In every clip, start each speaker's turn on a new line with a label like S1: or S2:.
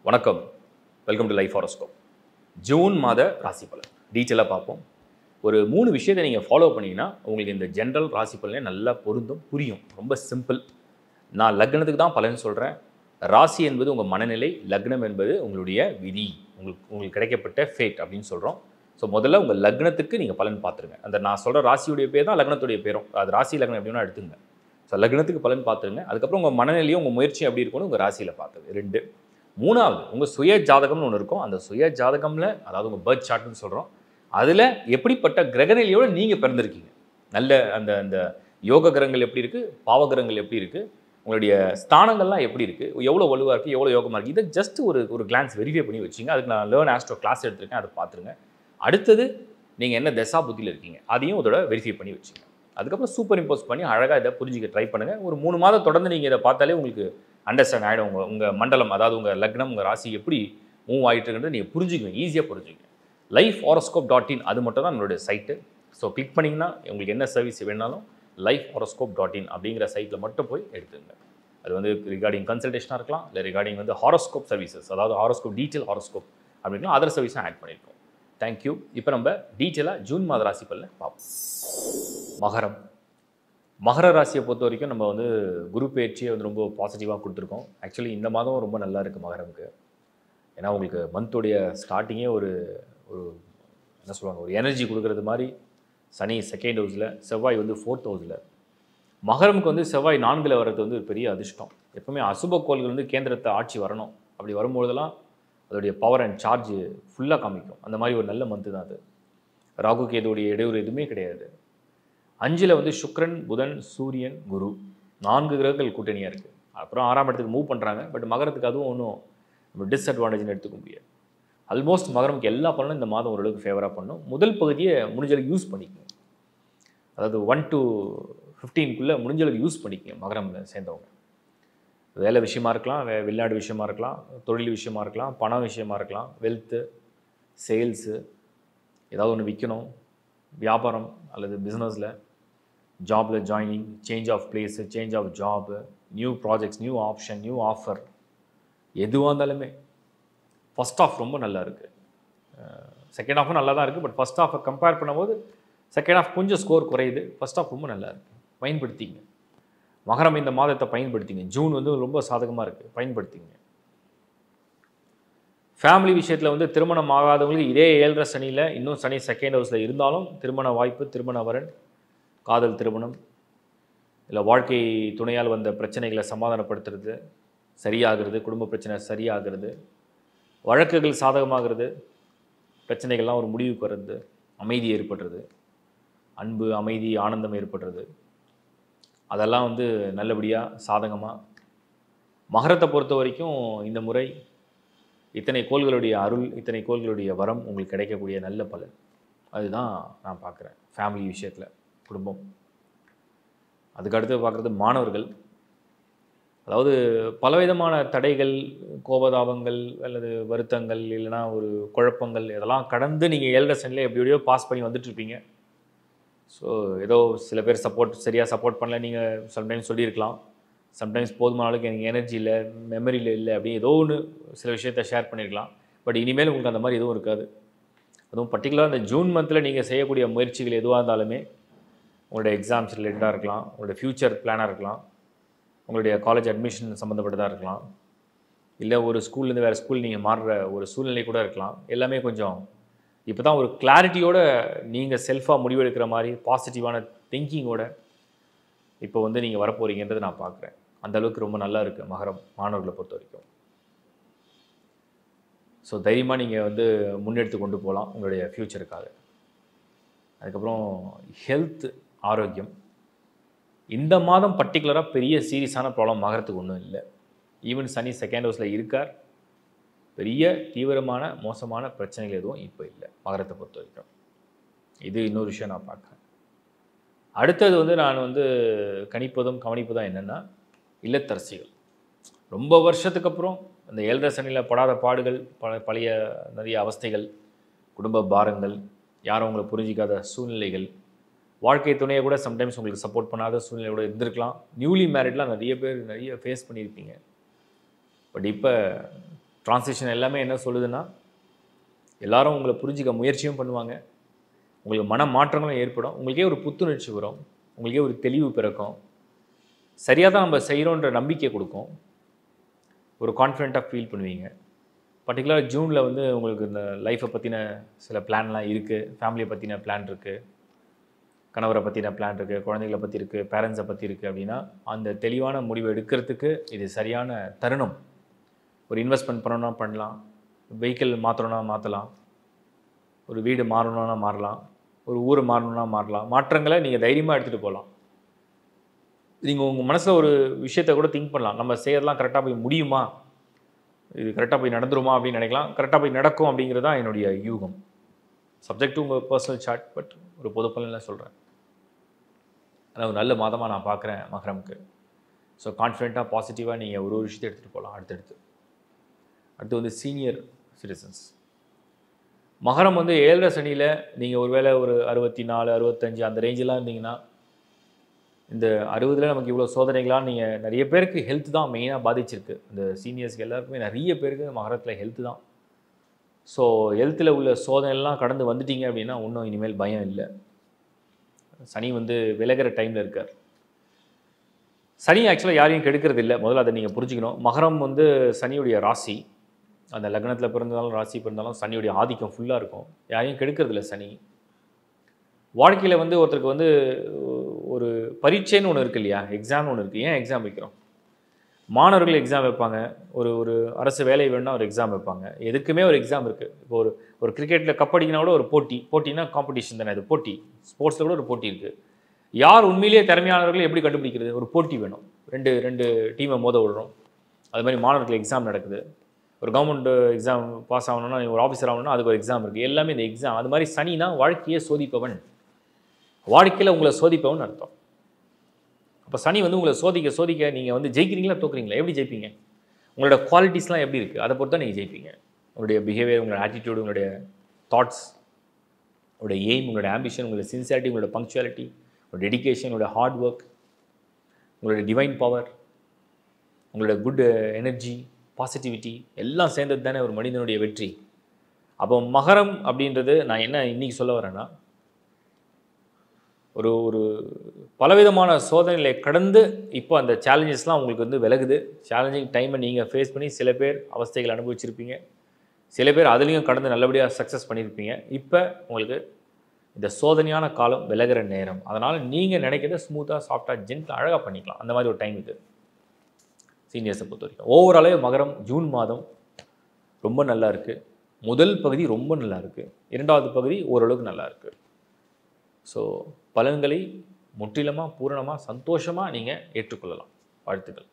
S1: வணக்கம் welcome to life horoscope June மாத ராசி பலன் டீட்டெயிலாக பார்ப்போம் ஒரு மூணு விஷயத்தை நீங்கள் ஃபாலோ பண்ணீங்கன்னா உங்களுக்கு இந்த ஜென்ரல் ராசி பலனே நல்லா பொருந்தும் புரியும் ரொம்ப சிம்பிள் நான் லக்னத்துக்கு தான் பலன் சொல்கிறேன் ராசி என்பது உங்கள் மனநிலை லக்னம் என்பது உங்களுடைய விதி உங்களுக்கு உங்களுக்கு கிடைக்கப்பட்ட ஃபேட் அப்படின்னு சொல்கிறோம் ஸோ முதல்ல உங்கள் லக்னத்துக்கு நீங்கள் பலன் பார்த்துருங்க அந்த நான் சொல்கிற ராசியுடைய பேர் தான் லக்னத்துடைய பேரும் அது ராசி லக்னம் எப்படின்னா எடுத்துங்க ஸோ லக்னத்துக்கு பலன் பார்த்துருங்க அதுக்கப்புறம் உங்கள் மனநிலையும் உங்கள் முயற்சி எப்படி இருக்கும்னு உங்கள் ராசியில் பார்த்துது ரெண்டு மூணாவது உங்கள் சுய ஜாதகம்னு ஒன்று இருக்கும் அந்த சுய ஜாதகமில் அதாவது உங்கள் பர்த் சார்ட்னு சொல்கிறோம் அதில் எப்படிப்பட்ட கிரகநிலையோடு நீங்கள் பிறந்திருக்கீங்க நல்ல அந்த அந்த யோக கிரகங்கள் எப்படி இருக்குது பாவ கிரகங்கள் எப்படி இருக்குது உங்களுடைய ஸ்தானங்கள்லாம் எப்படி இருக்குது எவ்வளோ வலுவாக இருக்குது எவ்வளோ யோகமாக இருக்குது இதை ஜஸ்ட் ஒரு ஒரு கிளான்ஸ் வெரிஃபை பண்ணி வச்சுங்க அதுக்கு நான் லேர்ன் ஆஸ்ட்ரோ கிளாஸ் எடுத்திருக்கேன் அதை பார்த்துருங்க அடுத்தது நீங்கள் என்ன தசா புத்தியில் இருக்கீங்க அதையும் இதோட வெரிஃபை பண்ணி வச்சுங்க அதுக்கப்புறம் சூப்பர் இம்போஸ் பண்ணி அழகாக இதை புரிஞ்சுக்க ட்ரை பண்ணுங்கள் ஒரு மூணு மாதம் தொடர்ந்து நீங்கள் இதை பார்த்தாலே உங்களுக்கு அண்டர்ஸ்டாண்ட் ஆகிடும் உங்கள் உங்கள் மண்டலம் அதாவது உங்கள் லக்னம் உங்கள் ராசி எப்படி மூவ் ஆகிட்டு இருக்குன்றது நீங்கள் புரிஞ்சுக்குவீங்க ஈஸியாக புரிஞ்சுக்குங்க லைஃப் ஹாரோஸ்கோப் டாட் இன் அது மட்டும் தான் என்னுடைய சைட்டு ஸோ கிளிக் பண்ணிங்கன்னா உங்களுக்கு என்ன சர்வீஸ் வேணாலும் லைஃப் ஹாரோஸ்கோப் டாட் இன் அப்படிங்கிற சைட்டில் மட்டும் போய் எடுத்துங்க அது வந்து ரிகார்டிங் கன்சல்டேஷனாக இருக்கலாம் இல்லை ரிகார்டிங் வந்து ஹாரோஸ்கோப் சர்வீசஸ் அதாவது ஹாரோஸ்கோப் டீட்டெயில் ஹாரோஸ்கோப் அப்படின்னா அதர் சர்வீஸும் ஆட் பண்ணியிருக்கோம் தேங்க்யூ இப்போ நம்ம டீட்டெயிலாக ஜூன் மாத ராசி பல்ல பார்ப்போம் மகரம் மகர ராசியை பொறுத்த வரைக்கும் நம்ம வந்து குரு பயிற்சியை வந்து ரொம்ப பாசிட்டிவாக கொடுத்துருக்கோம் ஆக்சுவலி இந்த மாதம் ரொம்ப நல்லா இருக்குது மகரமுக்கு ஏன்னா உங்களுக்கு மந்தோடைய ஸ்டார்டிங்கே ஒரு ஒரு என்ன சொல்லுவாங்க ஒரு எனர்ஜி கொடுக்கறது மாதிரி சனி செகண்ட் ஹவுஸில் செவ்வாய் வந்து ஃபோர்த் ஹவுஸில் மகரமுக்கு வந்து செவ்வாய் நான்கில் வர்றது வந்து ஒரு பெரிய அதிர்ஷ்டம் எப்பவுமே அசுப கோள்கள் வந்து கேந்திரத்தை ஆட்சி வரணும் அப்படி வரும்பொழுதெல்லாம் அதோடைய பவர் அண்ட் சார்ஜ் ஃபுல்லாக காமிக்கும் அந்த மாதிரி ஒரு நல்ல மந்த்து தான் அது ராகு கேதுடைய இடையூறு எதுவுமே கிடையாது அஞ்சில் வந்து சுக்ரன் புதன் சூரியன் குரு நான்கு கிரகங்கள் கூட்டணியாக இருக்குது அப்புறம் ஆறாம் இடத்துக்கு மூவ் பண்ணுறாங்க பட் மகரத்துக்கு அதுவும் ஒன்றும் நம்ம டிஸ்அட்வான்டேஜ்னு எடுத்துக்க முடியாது ஆல்மோஸ்ட் மகரமுக்கு எல்லா பலனும் இந்த மாதம் ஓரளவுக்கு ஃபேவராக பண்ணும் முதல் பகுதியை முடிஞ்சளவுக்கு யூஸ் பண்ணிக்கணும் அதாவது ஒன் டு ஃபிஃப்டீனுக்குள்ளே முடிஞ்சளவுக்கு யூஸ் பண்ணிக்கங்க மகரமில் சேர்ந்தவங்க வேலை விஷயமா இருக்கலாம் வே வெளிநாடு விஷயமா இருக்கலாம் தொழில் விஷயமா இருக்கலாம் பணம் விஷயமா இருக்கலாம் வெல்த்து சேல்ஸு ஏதாவது ஒன்று விற்கணும் வியாபாரம் அல்லது பிஸ்னஸில் ஜாபில் joining change of place change of job new projects new option new offer எதுவாக இருந்தாலுமே ஃபஸ்ட் ஆஃப் ரொம்ப நல்லா இருக்குது செகண்ட் ஆஃபும் நல்லா தான் இருக்குது பட் ஃபஸ்ட் ஆஃபை கம்பேர் பண்ணும்போது செகண்ட் ஆஃப் கொஞ்சம் ஸ்கோர் குறையுது ஃபஸ்ட் ஆஃப் ரொம்ப நல்லா இருக்குது பயன்படுத்திங்க மகரம் இந்த மாதத்தை பயன்படுத்திங்க ஜூன் வந்து ரொம்ப சாதகமாக இருக்குது பயன்படுத்திங்க ஃபேமிலி விஷயத்தில் வந்து திருமணம் ஆகாதவங்களுக்கு இதே ஏழரை சனியில் இன்னும் சனி செகண்ட் ஹவுஸில் இருந்தாலும் திருமண வாய்ப்பு திருமண வரன் காதல் திருமணம் இல்லை வாழ்க்கை துணையால் வந்த பிரச்சனைகளை சமாதானப்படுத்துறது சரியாகிறது குடும்ப பிரச்சனை சரியாகிறது வழக்குகள் சாதகமாகிறது பிரச்சனைகள்லாம் ஒரு முடிவுக்கு வர்றது அமைதி ஏற்படுறது அன்பு அமைதி ஆனந்தம் ஏற்படுறது அதெல்லாம் வந்து நல்லபடியாக சாதகமாக மகரத்தை பொறுத்த வரைக்கும் இந்த முறை இத்தனை கோள்களுடைய அருள் இத்தனை கோள்களுடைய வரம் உங்களுக்கு கிடைக்கக்கூடிய நல்ல பலன் அதுதான் நான் பார்க்குறேன் ஃபேமிலி விஷயத்தில் குடும்பம் அதுக்கு அடுத்து பார்க்குறது மாணவர்கள் அதாவது பலவிதமான தடைகள் கோபதாபங்கள் அல்லது வருத்தங்கள் இல்லைன்னா ஒரு குழப்பங்கள் இதெல்லாம் கடந்து நீங்கள் ஏழரை சனியில் எப்படி எப்படியோ பாஸ் பண்ணி வந்துட்டுருப்பீங்க ஸோ ஏதோ சில பேர் சப்போர்ட் சரியாக சப்போர்ட் பண்ணல நீங்கள் சம்டைம்ஸ் சொல்லியிருக்கலாம் சம்டைம்ஸ் போதுமான அளவுக்கு எனக்கு எனர்ஜி இல்லை மெமரியில் இல்லை அப்படின்னு ஏதோ ஒன்று சில விஷயத்த ஷேர் பண்ணியிருக்கலாம் பட் இனிமேல் உங்களுக்கு அந்த மாதிரி எதுவும் இருக்காது அதுவும் பர்டிகுலராக இந்த ஜூன் மந்தில் நீங்கள் செய்யக்கூடிய முயற்சிகள் எதுவாக இருந்தாலுமே உங்களுடைய எக்ஸாம்ஸ் ரிலேட்டடாக இருக்கலாம் உங்களுடைய ஃப்யூச்சர் பிளானாக இருக்கலாம் உங்களுடைய காலேஜ் அட்மிஷன் சம்மந்தப்பட்டதாக இருக்கலாம் இல்லை ஒரு ஸ்கூல்லேருந்து வேறு ஸ்கூல் நீங்கள் மாறுற ஒரு சூழ்நிலை கூட இருக்கலாம் எல்லாமே கொஞ்சம் இப்போ தான் ஒரு கிளாரிட்டியோட நீங்கள் செல்ஃபாக முடிவெடுக்கிற மாதிரி பாசிட்டிவான திங்கிங்கோட இப்போ வந்து நீங்கள் வரப்போறீங்கன்றது நான் பார்க்குறேன் அந்த அளவுக்கு ரொம்ப நல்லா இருக்குது மகரம் மாணவர்களை பொறுத்த வரைக்கும் ஸோ தைரியமாக நீங்கள் வந்து முன்னெடுத்து கொண்டு போகலாம் உங்களுடைய ஃப்யூச்சருக்காக அதுக்கப்புறம் ஹெல்த் ஆரோக்கியம் இந்த மாதம் பர்டிகுலராக பெரிய சீரியஸான ப்ராப்ளம் மகரத்துக்கு ஒன்றும் இல்லை ஈவன் சனி செகண்ட் ஹவுஸில் இருக்கார் பெரிய தீவிரமான மோசமான பிரச்சனைகள் எதுவும் இப்போ இல்லை மகரத்தை பொறுத்த வரைக்கும் இது இன்னொரு விஷயம் நான் பார்க்குறேன் அடுத்தது வந்து நான் வந்து கணிப்பதும் கவனிப்பதும் என்னென்னா இல்லத்தரசிகள் ரொம்ப வருஷத்துக்கு அப்புறம் அந்த ஏழரை சனியில் படாத பாடுகள் பல பழைய நிறைய அவஸ்தைகள் குடும்ப பாரங்கள் யாரும் உங்களை புரிஞ்சிக்காத சூழ்நிலைகள் வாழ்க்கை துணையை கூட சம்டைம்ஸ் உங்களுக்கு சப்போர்ட் பண்ணாத சூழ்நிலை கூட இருந்திருக்கலாம் நியூலி மேரிட்லாம் நிறைய பேர் நிறைய ஃபேஸ் பண்ணியிருப்பீங்க பட் இப்போ டிரான்சிஷன் எல்லாமே என்ன சொல்லுதுன்னா எல்லாரும் உங்களை புரிஞ்சிக்க முயற்சியும் பண்ணுவாங்க உங்களுக்கு மன மாற்றங்களும் ஏற்படும் உங்களுக்கே ஒரு புத்துணர்ச்சி வரும் உங்களுக்கே ஒரு தெளிவு பிறக்கும் சரியாக தான் நம்ம செய்கிறோன்ற நம்பிக்கை கொடுக்கும் ஒரு கான்ஃபிடெண்ட்டாக ஃபீல் பண்ணுவீங்க பர்டிகுலர் ஜூனில் வந்து உங்களுக்கு இந்த லைஃப்பை பற்றின சில பிளான்லாம் இருக்குது ஃபேமிலியை பற்றின பிளான் இருக்குது கணவரை பற்றின பிளான் இருக்குது குழந்தைகளை பற்றி இருக்குது பேரண்ட்ஸை பற்றி இருக்குது அப்படின்னா அந்த தெளிவான முடிவு எடுக்கிறதுக்கு இது சரியான தருணம் ஒரு இன்வெஸ்ட்மெண்ட் பண்ணணும்னா பண்ணலாம் வெஹிக்கிள் மாற்றணும்னா மாற்றலாம் ஒரு வீடு மாறணும்னா மாறலாம் ஒரு ஊர் மாறணும்னா மாறலாம் மாற்றங்களை நீங்கள் தைரியமாக எடுத்துகிட்டு போகலாம் நீங்கள் உங்கள் மனசில் ஒரு விஷயத்தை கூட திங்க் பண்ணலாம் நம்ம செய்யறதெல்லாம் கரெக்டாக போய் முடியுமா இது கரெக்டாக போய் நடந்துருமா அப்படின்னு நினைக்கலாம் கரெக்டாக போய் நடக்கும் அப்படிங்கிறது தான் என்னுடைய யூகம் சப்ஜெக்ட் டு உங்கள் பர்சனல் சார்ட் பட் ஒரு பொது பலனில் சொல்கிறேன் ஆனால் ஒரு நல்ல மாதமாக நான் பார்க்குறேன் மகரமுக்கு ஸோ கான்ஃபிடென்ட்டாக பாசிட்டிவாக நீங்கள் ஒரு ஒரு விஷயத்தை எடுத்துகிட்டு போகலாம் அடுத்தடுத்து அடுத்து வந்து சீனியர் சிட்டிசன்ஸ் மகரம் வந்து ஏழரை சனியில் நீங்கள் ஒருவேளை ஒரு அறுபத்தி நாலு அறுபத்தஞ்சு அந்த ரேஞ்செலாம் இருந்தீங்கன்னா இந்த அறுபதில் நமக்கு இவ்வளோ சோதனைகளாக நீங்கள் நிறைய பேருக்கு ஹெல்த் தான் மெயினாக பாதிச்சிருக்கு இந்த சீனியர்ஸ்க்கு எல்லாருக்குமே நிறைய பேருக்கு மகரத்தில் ஹெல்த் தான் ஸோ ஹெல்த்தில் உள்ள சோதனைலாம் கடந்து வந்துட்டீங்க அப்படின்னா இன்னும் இனிமேல் பயம் இல்லை சனி வந்து விலகிற டைமில் இருக்கார் சனி ஆக்சுவலாக யாரையும் கெடுக்கிறது இல்லை முதல்ல அதை நீங்கள் புரிஞ்சுக்கணும் மகரம் வந்து சனியுடைய ராசி அந்த லக்னத்தில் பிறந்தாலும் ராசி பிறந்தாலும் சனியுடைய ஆதிக்கம் ஃபுல்லாக இருக்கும் யாரையும் கெடுக்கிறது இல்லை சனி வாழ்க்கையில் வந்து ஒருத்தருக்கு வந்து ஒரு பரீட்சைன்னு ஒன்று இருக்கு இல்லையா எக்ஸாம்னு ஒன்று இருக்குது ஏன் எக்ஸாம் வைக்கிறோம் மாணவர்கள் எக்ஸாம் வைப்பாங்க ஒரு ஒரு அரசு வேலை வேணும்னா ஒரு எக்ஸாம் வைப்பாங்க எதுக்குமே ஒரு எக்ஸாம் இருக்குது இப்போ ஒரு ஒரு கிரிக்கெட்டில் கப் அடிக்கினா கூட ஒரு போட்டி போட்டினா காம்படிஷன் தானே அது போட்டி ஸ்போர்ட்ஸில் கூட ஒரு போட்டி இருக்குது யார் உண்மையிலேயே திறமையானவர்கள் எப்படி கண்டுபிடிக்கிறது ஒரு போட்டி வேணும் ரெண்டு ரெண்டு டீமை மோத விடுறோம் அது மாதிரி மாணவர்கள் எக்ஸாம் நடக்குது ஒரு கவர்மெண்ட் எக்ஸாம் பாஸ் ஆகணும்னா ஒரு ஆஃபீஸர் ஆகணும்னா அதுக்கு ஒரு எக்ஸாம் இருக்குது எல்லாமே இந்த எக்ஸாம் அது மாதிரி சனினா வாழ்க்கையை சோதிப்பவன் வாழ்க்கையில் உங்களை சோதிப்பவன் அர்த்தம் அப்போ சனி வந்து உங்களை சோதிக்க சோதிக்க நீங்கள் வந்து ஜெயிக்கிறீங்களா தோக்குறீங்களா எப்படி ஜெயிப்பீங்க உங்களோட குவாலிட்டிஸ்லாம் எப்படி இருக்குது அதை பொறுத்து தான் நீங்கள் ஜெயிப்பீங்க உங்களுடைய பிஹேவியர் உங்களோட ஆட்டிடியூட் உங்களுடைய தாட்ஸ் உங்களுடைய எய்ம் உங்களோட ஆம்பிஷன் உங்களோட சின்சியாரிட்டி உங்களோட பங்க்சுவாலிட்டி உங்களோட டெடிகேஷன் உங்களோட ஹார்ட் ஒர்க் உங்களோட டிவைன் பவர் உங்களோட குட் எனர்ஜி பாசிட்டிவிட்டி எல்லாம் சேர்ந்தது தானே ஒரு மனிதனுடைய வெற்றி அப்போ மகரம் அப்படின்றது நான் என்ன இன்னைக்கு சொல்ல வரேன்னா ஒரு ஒரு பலவிதமான சோதனைகளை கடந்து இப்போ அந்த சேலஞ்சஸ்லாம் உங்களுக்கு வந்து விலகுது சேலஞ்சிங் டைமை நீங்கள் ஃபேஸ் பண்ணி சில பேர் அவஸ்தைகள் அனுபவிச்சிருப்பீங்க சில பேர் அதுலேயும் கடந்து நல்லபடியாக சக்ஸஸ் பண்ணியிருப்பீங்க இப்போ உங்களுக்கு இந்த சோதனையான காலம் விலகிற நேரம் அதனால் நீங்கள் நினைக்கிறத ஸ்மூத்தாக சாஃப்டாக ஜென்ட்டாக அழகாக பண்ணிக்கலாம் அந்த மாதிரி ஒரு டைம் இது சீனியர்ஸை பொறுத்த வரைக்கும் ஓவராலே மகரம் ஜூன் மாதம் ரொம்ப நல்லா இருக்குது முதல் பகுதி ரொம்ப நல்லா இருக்குது இரண்டாவது பகுதி ஓரளவுக்கு நல்லா இருக்குது ஸோ பலன்களை முற்றிலுமாக பூரணமாக சந்தோஷமாக நீங்கள் ஏற்றுக்கொள்ளலாம் வாழ்த்துக்கள்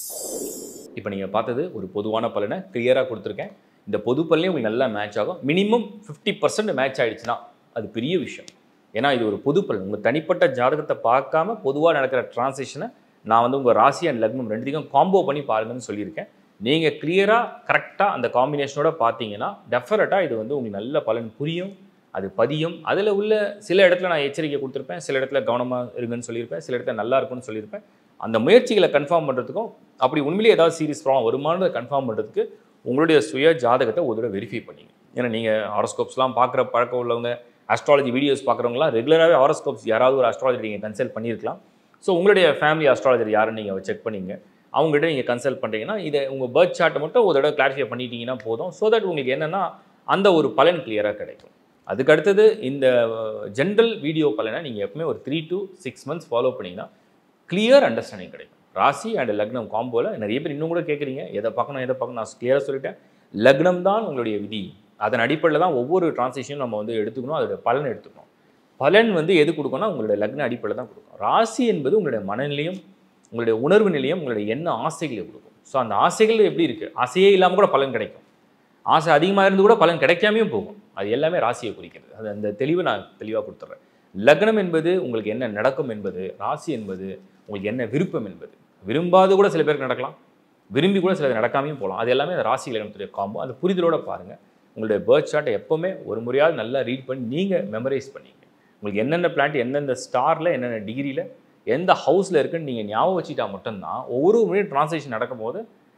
S1: இப்போ நீங்கள் பார்த்தது ஒரு பொதுவான பலனை கிளியராக கொடுத்துருக்கேன் இந்த பொது பலனே உங்களுக்கு நல்லா மேட்ச் ஆகும் மினிமம் ஃபிஃப்டி பர்சன்ட் மேட்ச் ஆகிடுச்சுன்னா அது பெரிய விஷயம் ஏன்னா இது ஒரு பொது பலன் உங்கள் தனிப்பட்ட ஜாதகத்தை பார்க்காம பொதுவாக நடக்கிற டிரான்சேஷனை நான் வந்து உங்கள் ராசி அண்ட் லக்னம் ரெண்டுத்தையும் காம்போ பண்ணி பாருங்கன்னு சொல்லியிருக்கேன் நீங்கள் கிளியராக கரெக்டாக அந்த காம்பினேஷனோட பார்த்தீங்கன்னா டெஃபரட்டாக இது வந்து உங்களுக்கு நல்ல பலன் புரியும் அது பதியும் அதில் உள்ள சில இடத்துல நான் எச்சரிக்கை கொடுத்துருப்பேன் சில இடத்துல கவனமாக இருங்கன்னு சொல்லியிருப்பேன் சில இடத்துல நல்லா இருக்கும்னு சொல்லியிருப்பேன் அந்த முயற்சிகளை கன்ஃபார்ம் பண்ணுறதுக்கும் அப்படி உண்மையிலேயே ஏதாவது சீரியஸ் ப்ராப்ளம் வருமானதை கன்ஃபார்ம் பண்ணுறதுக்கு உங்களுடைய சுய ஜாதகத்தை ஒரு தடவை வெரிஃபை பண்ணிங்க ஏன்னா நீங்கள் ஹாரோஸ்கோப்ஸ்லாம் பார்க்குற பழக்கம் உள்ளவங்க அஸ்ட்ராலஜி வீடியோஸ் பார்க்குறவங்களாம் ரெகுலராகவே ஹாரோஸ்கோப்ஸ் யாராவது ஒரு அஸ்ட்ராலஜி நீங்கள் கன்சல்ட் பண்ணியிருக்கலாம் ஸோ உங்களுடைய ஃபேமிலி அஸ்ட்ராலஜர் யாருன்னு நீங்கள் செக் பண்ணிங்க அவங்ககிட்ட நீங்கள் கன்சல்ட் பண்ணுறீங்கன்னா இதை உங்கள் பர்த் சார்ட்டை மட்டும் ஒரு தடவை கிளாரிஃபை பண்ணிட்டீங்கன்னா போதும் ஸோ தட் உங்களுக்கு என்னென்னா அந்த ஒரு பலன் கிளியராக கிடைக்கும் அதுக்கு அடுத்தது இந்த ஜென்ரல் வீடியோ பலனை நீங்கள் எப்பவுமே ஒரு three to six months follow பண்ணிங்கன்னா கிளியர் அண்டர்ஸ்டாண்டிங் கிடைக்கும் ராசி அண்ட் லக்னம் காம்போவில் நிறைய பேர் இன்னும் கூட கேட்குறீங்க எதை பார்க்கணும் எதை பார்க்கணும் நான் கிளியராக சொல்லிட்டேன் லக்னம் தான் உங்களுடைய விதி அதன் அடிப்படையில் தான் ஒவ்வொரு டிரான்சேஷனும் நம்ம வந்து எடுத்துக்கணும் அதோட பலன் எடுத்துக்கணும் பலன் வந்து எது கொடுக்கணும்னா உங்களுடைய லக்ன அடிப்படையில் தான் கொடுக்கும் ராசி என்பது உங்களுடைய மனநிலையும் உங்களுடைய உணர்வு நிலையும் உங்களுடைய எண்ண ஆசைகளை கொடுக்கும் ஸோ அந்த ஆசைகள் எப்படி இருக்குது ஆசையே இல்லாமல் கூட பலன் கிடைக்கும் ஆசை அதிகமாக இருந்து கூட பலன் கிடைக்காமையும் போகும் அது எல்லாமே ராசியை குறிக்கிறது அது அந்த தெளிவை நான் தெளிவாக கொடுத்துட்றேன் லக்னம் என்பது உங்களுக்கு என்ன நடக்கும் என்பது ராசி என்பது உங்களுக்கு என்ன விருப்பம் என்பது விரும்பாது கூட சில பேருக்கு நடக்கலாம் விரும்பி கூட சிலது நடக்காமையும் போகலாம் அது எல்லாமே அந்த ராசி லக்னத்துடைய காம்போ அந்த புரிதலோட பாருங்கள் உங்களுடைய பேர்த் சார்ட்டை எப்போவுமே ஒரு முறையாவது நல்லா ரீட் பண்ணி நீங்கள் மெமரைஸ் பண்ணிங்க உங்களுக்கு என்னென்ன பிளான்ட் எந்தெந்த ஸ்டாரில் என்னென்ன டிகிரியில் எந்த ஹவுஸில் இருக்குன்னு நீங்கள் ஞாபகம் வச்சுட்டா மட்டும்தான் ஒவ்வொரு முறையும் ட்ரான்ஸ்லேஷன் நடக்கும்போது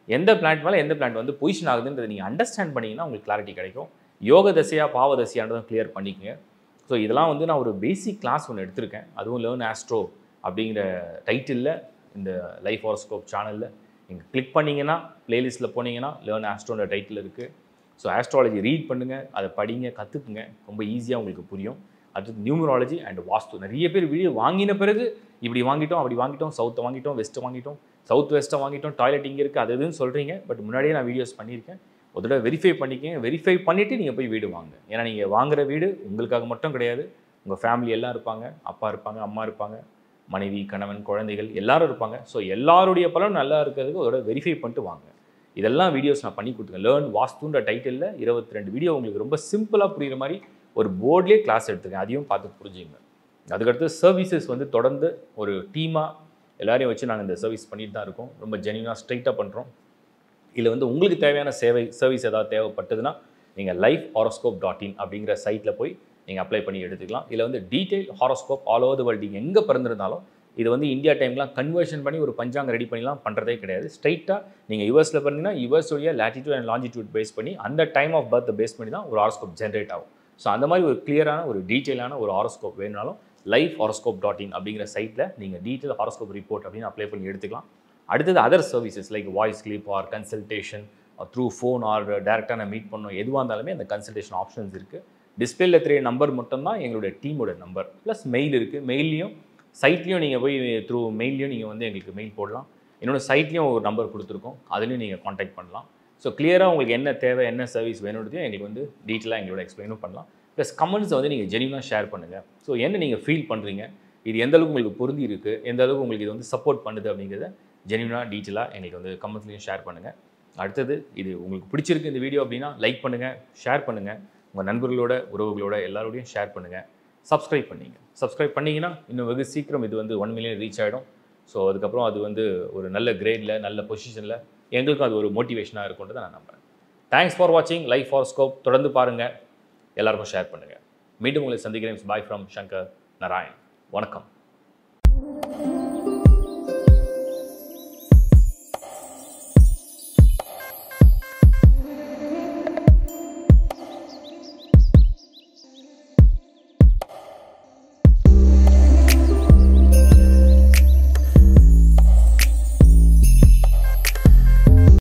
S1: எந்த பிளான்ட் மேலே எந்த பிளான்ட் வந்து பொசிஷன் ஆகுதுன்றதை நீங்கள் அண்டர்ஸ்டாண்ட் பண்ணிங்கன்னா உங்களுக்கு கிளாரிட்டி கிடைக்கும் யோக தசையா பாவ தசையான்றதும் கிளியர் பண்ணிக்கங்க ஸோ இதெல்லாம் வந்து நான் ஒரு பேசிக் கிளாஸ் ஒன்று எடுத்திருக்கேன் அதுவும் லேர்ன் ஆஸ்ட்ரோ அப்படிங்கிற டைட்டிலில் இந்த லைஃப் ஹாரோஸ்கோப் சேனலில் நீங்கள் கிளிக் பண்ணிங்கன்னா பிளேலிஸ்ட்டில் போனீங்கன்னா லேர்ன் ஆஸ்ட்ரோன்ற டைட்டில் இருக்குது ஸோ ஆஸ்ட்ராலஜி ரீட் பண்ணுங்கள் அதை படிங்க கற்றுக்குங்க ரொம்ப ஈஸியாக உங்களுக்கு புரியும் அடுத்து நியூமராலஜி அண்ட் வாஸ்து நிறைய பேர் வீடியோ வாங்கின பிறகு இப்படி வாங்கிட்டோம் அப்படி வாங்கிட்டோம் சவுத்தை வாங்கிட்டோம் வெஸ்ட்டை வாங்கிட்டோம் சவுத் வெஸ்ட்டை வாங்கிட்டோம் டாய்லெட் இங்கே இருக்குது அது இதுன்னு சொல்கிறீங்க பட் முன்னாடியே நான் வீடியோஸ் பண்ணியிருக்கேன் ஒரு தடவை வெரிஃபை பண்ணிக்கங்க வெரிஃபை பண்ணிவிட்டு நீங்கள் போய் வீடு வாங்க ஏன்னா நீங்கள் வாங்குற வீடு உங்களுக்காக மட்டும் கிடையாது உங்கள் ஃபேமிலி எல்லாம் இருப்பாங்க அப்பா இருப்பாங்க அம்மா இருப்பாங்க மனைவி கணவன் குழந்தைகள் எல்லாரும் இருப்பாங்க ஸோ எல்லாருடைய பலன் நல்லா இருக்கிறதுக்கு ஒரு வெரிஃபை பண்ணிட்டு வாங்க இதெல்லாம் வீடியோஸ் நான் பண்ணி கொடுத்துருக்கேன் லேர்ன் வாஸ்துன்ற டைட்டிலில் இருபத்தி ரெண்டு வீடியோ உங்களுக்கு ரொம்ப சிம்பிளாக புரியுற மாதிரி ஒரு போர்ட்லேயே கிளாஸ் எடுத்துருக்கேன் அதையும் பார்த்து புரிஞ்சுங்க அதுக்கடுத்து சர்வீசஸ் வந்து தொடர்ந்து ஒரு டீமாக எல்லாரையும் வச்சு நாங்கள் இந்த சர்வீஸ் பண்ணிட்டு தான் இருக்கோம் ரொம்ப ஜென்யூனாக ஸ்ட்ரைட்டாக பண்ணுறோம் இதில் வந்து உங்களுக்கு தேவையான சேவை சர்வீஸ் ஏதாவது தேவைப்பட்டதுன்னா நீங்கள் லைஃப் ஹாரோஸ்கோப் டாட் இன் அப்படிங்கிற சைட்டில் போய் நீங்கள் அப்ளை பண்ணி எடுத்துக்கலாம் இதில் வந்து detail horoscope all over the world நீங்கள் எங்கே பிறந்திருந்தாலும் இது வந்து இந்தியா டைம்லாம் கன்வர்ஷன் பண்ணி ஒரு பஞ்சாங்க ரெடி பண்ணிலாம் பண்ணுறதே கிடையாது ஸ்ட்ரைட்டாக நீங்கள் யூஎஸில் பண்ணீங்கன்னா யூஎஸோடைய லேட்டிடியூட் அண்ட் லாங்கிடியூட் பேஸ் பண்ணி அந்த டைம் ஆஃப் பர்த் பேஸ் பண்ணி தான் ஒரு ஹாரோஸ்கோப் ஜென்ரேட் ஆகும் ஸோ அந்த மாதிரி ஒரு கிளியரான ஒரு டீட்டெயிலான ஒரு ஹாரோஸ்கோப் வேணுனாலும் லைஃப் ஹாரோஸ்கோப் டாட் இன் அப்படிங்கிற சைட்டில் நீங்கள் டீட்டெயில் ஹாரோஸ்கோப் ரிப்போர்ட் அப்படின்னு அப்ளை பண்ணி எடுத்துக்கலாம் அடுத்தது other services like voice clip or consultation through phone or டேரெக்டாக நான் மீட் பண்ணோம் எதுவாக இருந்தாலுமே அந்த கன்சல்டேஷன் ஆப்ஷன்ஸ் இருக்குது டிஸ்பிளேல தெரிய நம்பர் மட்டும்தான் எங்களுடைய டீமோட நம்பர் ப்ளஸ் மெயில் இருக்குது மெயிலையும் சைட்லேயும் நீங்கள் போய் த்ரூ மெயிலையும் நீங்கள் வந்து எங்களுக்கு மெயில் போடலாம் என்னோட சைட்லேயும் ஒரு நம்பர் கொடுத்துருக்கோம் அதுலேயும் நீங்கள் காண்டாக்ட் பண்ணலாம் ஸோ கிளியராக உங்களுக்கு என்ன தேவை என்ன சர்வீஸ் வேணுன்றதையும் எங்களுக்கு வந்து டீட்டெயிலாக எங்களோட எக்ஸ்பிளைனும் பண்ணலாம் ப்ளஸ் கமெண்ட்ஸை வந்து நீங்கள் ஜெனியூனாக ஷேர் பண்ணுங்கள் ஸோ என்ன நீங்கள் ஃபீல் பண்ணுறீங்க இது எந்த அளவுக்கு உங்களுக்கு பொருந்தி இருக்குது எந்த அளவுக்கு உங்களுக்கு இது வந்து சப்போர்ட் பண்ணுது அப்படிங்கிறத ஜெனியூனாக டீட்டெயிலாக எங்களுக்கு வந்து கமெண்ட்ஸ்லையும் ஷேர் பண்ணுங்கள் அடுத்தது இது உங்களுக்கு பிடிச்சிருக்கு இந்த வீடியோ அப்படின்னா லைக் பண்ணுங்கள் ஷேர் பண்ணுங்கள் உங்கள் நண்பர்களோட உறவுகளோட எல்லாரோடையும் ஷேர் பண்ணுங்கள் சப்ஸ்கிரைப் பண்ணிங்க சப்ஸ்கிரைப் பண்ணிங்கன்னா இன்னும் வெகு சீக்கிரம் இது வந்து ஒன் மில்லியன் ரீச் ஆகிடும் ஸோ அதுக்கப்புறம் அது வந்து ஒரு நல்ல கிரேடில் நல்ல பொசிஷனில் எங்களுக்கும் அது ஒரு மோட்டிவேஷனாக இருக்குன்றதை நான் நம்புகிறேன் தேங்க்ஸ் ஃபார் வாட்சிங் லைஃப் ஃபார் ஸ்கோப் தொடர்ந்து பாருங்கள் எல்லாருக்கும் ஷேர் பண்ணுங்கள் மீண்டும் உங்களை சந்திக்கிறேன் பாய் ஃப்ரம் சங்கர் நாராயண் வணக்கம்